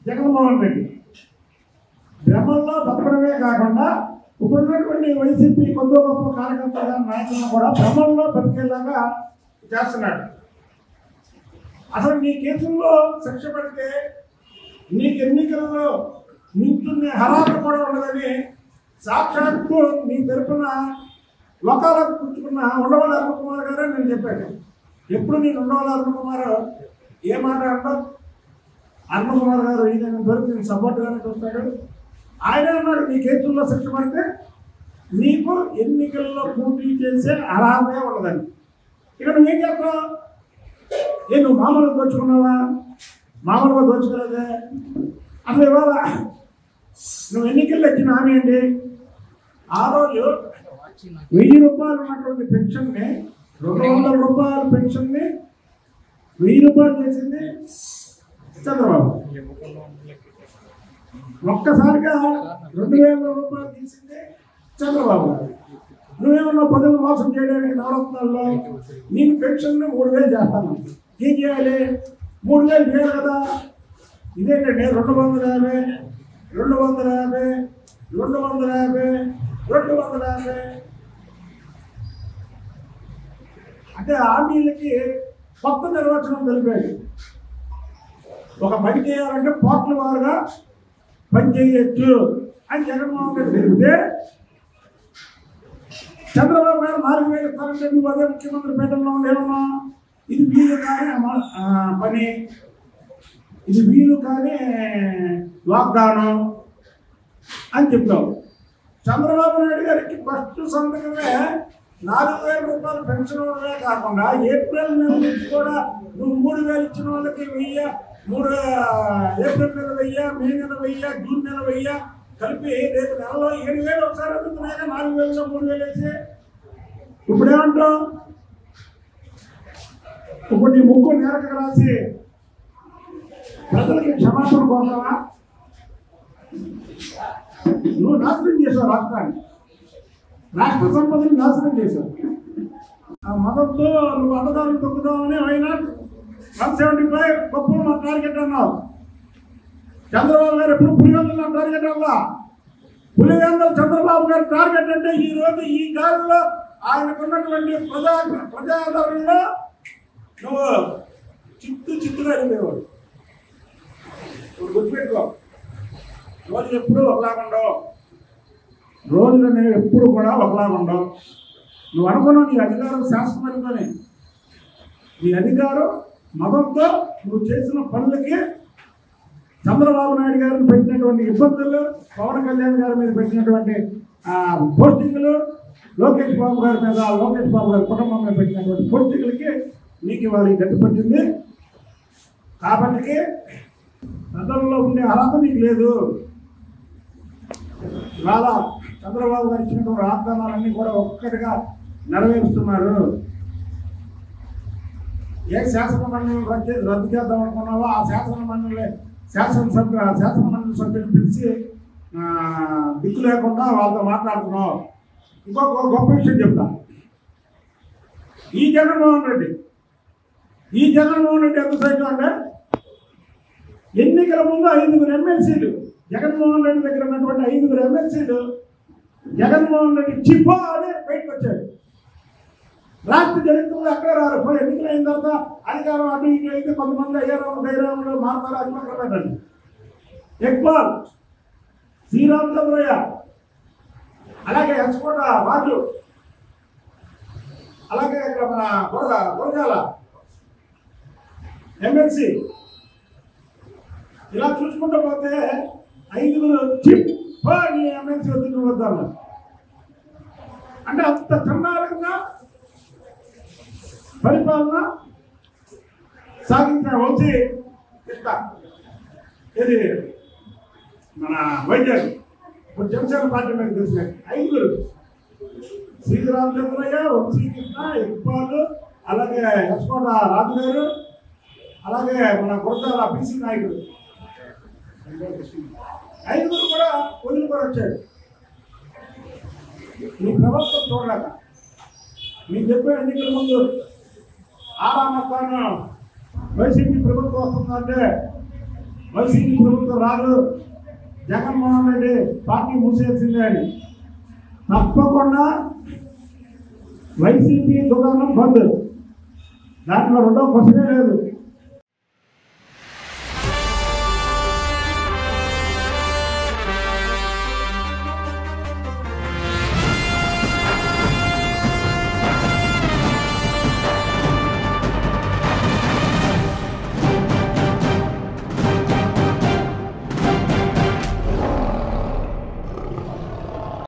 జగన్మోహన్ రెడ్డి భ్రమంలో బతకడమే కాకుండా ఇప్పుడున్నటువంటి వైసీపీ కొద్ది గొప్ప కార్యకర్తల నాయకులను కూడా భ్రమంలో బతికేలాగా చేస్తున్నాడు అసలు నీ కేసుల్లో శిక్ష పడితే నీకు ఎన్నికలలో నించుని హరాలు కూడా ఉండదని సాక్షాత్తు నీ తరపున లోకాలకు పుచ్చుకున్న ఉండవల్లి అరుణ్ కుమార్ గారే నేను చెప్పాను ఎప్పుడు నేను ఉండవల్లి అరుణ్ కుమార్ ఏ మాట అంటావు అరుణ్ కుమార్ గారు ఈయన వరకు నేను సపోర్ట్గానే చూస్తాడు ఆయన అన్నాడు నీ కేసుల్లో శిక్ష పడితే నీకు ఎన్నికల్లో పోటీ చేసే అర్హతే ఉండదని ఇక నువ్వేం చేస్తావు ఏ నువ్వు మామూలుగా దోచుకున్నావా మామూలుగా దోచుకోలేదే అసలు ఇవాళ నువ్వు ఎన్నికల్లో ఇచ్చిన హామీ ఏంటి ఆ రోజు వెయ్యి రూపాయలు ఉన్నటువంటి పెన్షన్ని రెండు వందల రూపాయల పెన్షన్ని వెయ్యి రూపాయలు చేసింది చంద్రబాబు ఒక్కసారిగా రెండు వేల రూపాయలు తీసింది చంద్రబాబు గారు నువ్వేమన్నా పదవి మోసం చేయడానికి నవరత్నాల్లో నేను పెన్షన్ మూడు వేలు చేస్తాను ఏం చేయాలి మూడు వేలు చేయాలి కదా ఇదేంటండి రెండు వందల యాభై రెండు వందల యాభై రెండు వందల యాభై రెండు వందల యాభై అంటే హామీలకి కొత్త నిర్వచనం తెలిపాడు ఒక పని చేయాలంటే పోట్ల వారుగా పని చేయొచ్చు అని జగన్మోహన్ రెడ్డి తెలిపితే చంద్రబాబు గారు నాలుగు వేలు ఇస్తారంటే నువ్వు అదే ముఖ్యమంత్రి పీఠంలో ఉండేవన్నా ఇది వీలు కానీ అమ- ఆ, పని ఇది వీలు కానీ లాక్డౌన్ అని చెప్పావు చంద్రబాబు నాయుడు గారికి ఫస్ట్ సంతకమే నాలుగు వేల రూపాయలు పెన్షన్ ఇవ్వడమే కాకుండా ఏప్రిల్ నెల నుంచి కూడా నువ్వు మూడు వేలు ఇచ్చిన వాళ్ళకి వెయ్యి మూడు ఏప్రిల్ నెల వెయ్యి మే నెల వెయ్యి జూన్ నెల వెయ్యి కలిపి రేపు నెలలో ఏడు వేలు ఒకసారి అందుతున్నాయి నాలుగు వేలలో మూడు వేలు వేసి ఇప్పుడేమంటావు ఇప్పుడు నీ ముక్కు నేరక రాసి ప్రజలకి క్షమాపణ కోసమా నువ్వు నాశనం చేసావు రాష్ట్రాన్ని రాష్ట్ర సంపదని నాశనం చేశావు ఆ మతంతో నువ్వు అన్నదానం తొక్కుదామని ఆయన వన్ సెవెంటీ ఫైవ్ గొప్ప మా టార్గెట్ అన్నావు చంద్రబాబు గారు ఎప్పుడు పులివెందులు నా టార్గెట్ అవ్వా పులివెందులు చంద్రబాబు గారి టార్గెట్ అంటే ఈ రోజు ఈ గాలిలో ఆయనకున్నటువంటి ప్రజా ప్రజాదరణలో నువ్వు చిత్తు చిత్తుగా వెళ్ళేవాడు ఇప్పుడు గుర్తుపెట్టుకో రోజు ఎప్పుడు ఒకలాగుండవు రోజులు అనేవి ఎప్పుడు కూడా ఒకలాగుండవు నువ్వు అనుకున్నావు నీ అధికారం శాశ్వతమైనదని నీ అధికారం మతంతో నువ్వు చేసిన పనులకి చంద్రబాబు నాయుడు గారిని పెట్టినటువంటి ఇబ్బందులు పవన్ కళ్యాణ్ గారి మీద పెట్టినటువంటి ఆ, పోస్టింగ్లు లోకేష్ బాబు గారి మీద లోకేష్ బాబు గారి కుటుంబం మీద పెట్టినటువంటి పోస్టింగ్లకి నీకు ఇవాళ ఈ గట్టి పట్టింది కాబట్టి ప్రజల్లో ఉండే అర్హత నీకు లేదు ఇవాళ చంద్రబాబు గారు ఇచ్చినటువంటి వాగ్దానాలన్నీ కూడా ఒక్కటిగా నెరవేరుస్తున్నారు ఏ శాసన మండలి రద్దు రద్దు చేద్దాం అనుకున్నావో ఆ శాసన మండలి శాసనసభ్యు ఆ శాసన మండలి సభ్యులు పిలిచి ఆ, దిక్కు లేకుండా వాళ్ళతో మాట్లాడుతున్నావు ఇంకొక గొప్ప విషయం చెప్తా ఈ జగన్మోహన్ రెడ్డి ఈ జగన్మోహన్ రెడ్డి ఎంత సైతం అంటే ఎన్నికల ముందు ఐదుగురు ఎమ్మెల్సీలు జగన్మోహన్ రెడ్డి దగ్గర ఉన్నటువంటి ఐదుగురు ఎమ్మెల్సీలు జగన్మోహన్ రెడ్డి చిప్పో అని బయటకు వచ్చాడు రాష్ట్ర చరిత్రలో అక్కడే రారు ఇప్పుడు ఎన్నికలు అయిన తర్వాత అధికారం అటు ఇటు అయితే కొంతమంది అయ్యారాము దైరాములు మారుతారు అది పక్కన పెట్టండి ఎక్బాల్ శ్రీరామచంద్రయ్య అలాగే ఎక్స్పోర్ట్ రాజు అలాగే ఇక్కడ మన గురజ గురజాల ఎమ్మెల్సీ ఇలా చూసుకుంటూ పోతే ఐదుగురు చిప్ నీ ఎమ్మెల్సీ వద్దకు వద్దాను అంటే అంత చండాలంగా పరిపాలన సాగించిన వంశీ కృష్ణ ఇది మన వైద్యం ఇప్పుడు జనసేన పార్టీ మీద తెలిసిన ఐదుగురు శ్రీరామచంద్రయ్య వంశీ కృష్ణ ఇక్బాలు అలాగే ఎస్కోట రాజు గారు అలాగే మన గురజాల బీసీ నాయకుడు ఐదుగురు కూడా వదిలికొని వచ్చాడు నీ ప్రభుత్వం చూడలేక నేను చెప్పే ఎన్నికల ముందు ఆరామ స్థానం వైసీపీ ప్రభుత్వం వస్తుందంటే వైసీపీ ప్రభుత్వం రాదు జగన్మోహన్ రెడ్డి పార్టీ మూసేసిందే అని తప్పకుండా వైసీపీ దుకాణం బంద్ దాంట్లో రెండో క్వశ్చనే లేదు